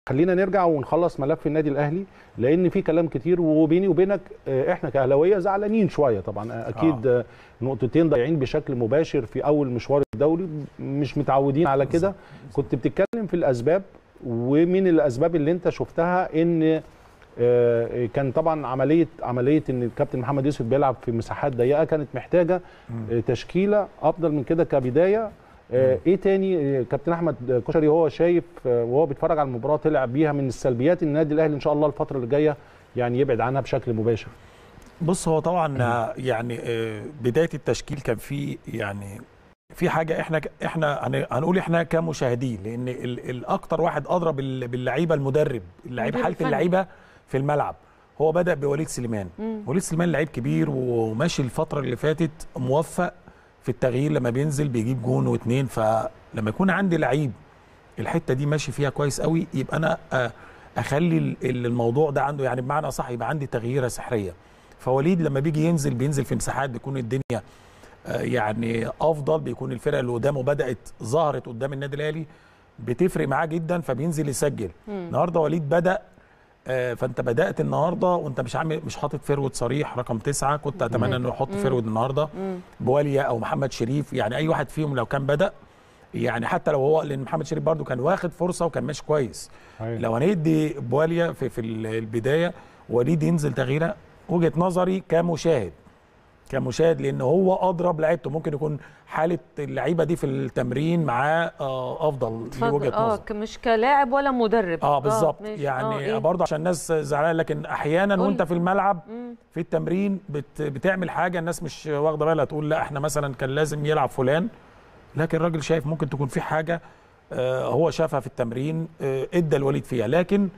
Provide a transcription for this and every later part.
خلينا نرجع ونخلص ملف النادي الاهلي لان في كلام كتير وبيني وبينك آه، احنا كاهلاويه زعلانين شويه طبعا آه، اكيد آه. نقطتين ضايعين بشكل مباشر في اول مشوار الدوري مش متعودين على كده كنت بتتكلم في الاسباب ومن الاسباب اللي انت شفتها ان آه، كان طبعا عمليه عمليه ان الكابتن محمد يوسف بيلعب في مساحات ضيقه كانت محتاجه آه، تشكيله افضل من كده كبدايه آه، ايه تاني آه، كابتن احمد كشري هو شايف آه، وهو بيتفرج على المباراه طلع بيها من السلبيات النادي الاهلي ان شاء الله الفتره اللي جايه يعني يبعد عنها بشكل مباشر بص هو طبعا آه، يعني آه، بدايه التشكيل كان في يعني في حاجه احنا احنا هن- هنقول احنا كمشاهدين لان ال- الاكتر واحد ادرى بال- باللعيبه المدرب اللعيب المدير حاله الفني. اللعيبه في الملعب هو بدا بوليد سليمان وليد سليمان لعيب كبير وماشي الفتره اللي فاتت موفق في التغيير لما بينزل بيجيب جون واثنين فلما يكون عندي لعيب الحته دي ماشي فيها كويس قوي يبقى انا آه، اخلي ال- ال- الموضوع ده عنده يعني بمعنى صح يبقى عندي تغييره سحريه فوليد لما بيجي ينزل بينزل في مساحات بيكون الدنيا آه، يعني افضل بيكون الفرقه اللي قدامه بدات ظهرت قدام النادي الاهلي بتفرق معاه جدا فبينزل يسجل النهارده وليد بدا آه، فانت بدات النهارده وانت مش عامل مش حاطط فيرود صريح رقم تسعه كنت اتمنى انه يحط فيرود النهارده بواليا او محمد شريف يعني اي واحد فيهم لو كان بدا يعني حتى لو هو لان محمد شريف برده كان واخد فرصه وكان ماشي كويس أيوة. لو هندي بواليا في في البدايه وليد ينزل تغييره وجهه نظري كمشاهد كمشاهد لان هو اضرب لعيبته ممكن يكون حاله اللعيبه دي في التمرين معاه آه، افضل اتفضل. لوجهه اه نظر ك- مش كلاعب ولا مدرب اه بالظبط ماشي. آه، يعني إيه؟ برضه عشان الناس زعلانه لكن احيانا قول. وانت في الملعب مم. في التمرين بت بتعمل حاجه الناس مش واخده بالها تقول لا احنا مثلا كان لازم يلعب فلان لكن الراجل شايف ممكن تكون في حاجه آه هو شافها في التمرين آه ادى الوليد فيها لكن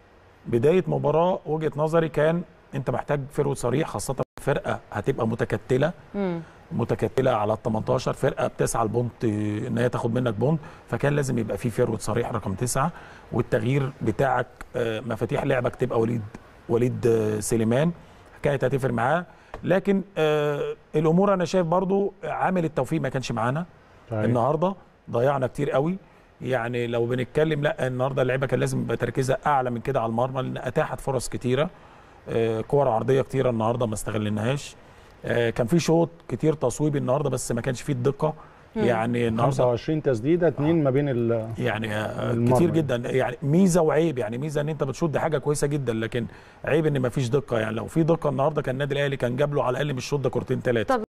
بدايه مباراه وجهه نظري كان انت محتاج فرود صريح خاصه فرقه هتبقى متكتله مم. متكتله على ال 18 فرقه بتسعى البونت ان هي تاخد منك بونت فكان لازم يبقى في فيرود صريح رقم تسعه والتغيير بتاعك آه، مفاتيح لعبك تبقى وليد وليد آه، سليمان كانت هتفرق معاه لكن آه الامور انا شايف برضو عامل التوفيق ما كانش معانا صحيح. النهارده ضيعنا كتير قوي يعني لو بنتكلم لا النهارده اللعيبه كان لازم يبقى تركيزها اعلى من كده على المرمى لان اتاحت فرص كتيره آه، كور عرضيه كتيره النهارده ما استغلناهاش آه، كان في شوط كتير تصويبي النهارده بس ما كانش فيه الدقه يعني النهارده 25 تسديده اتنين ما بين ال يعني آه، المرمى. كتير جدا يعني ميزه وعيب يعني ميزه ان انت بتشوط دي حاجه كويسه جدا لكن عيب ان ما فيش دقه يعني لو في دقه النهارده كان النادي الاهلي كان جاب له على الاقل من الشوط ده كورتين ثلاثه طب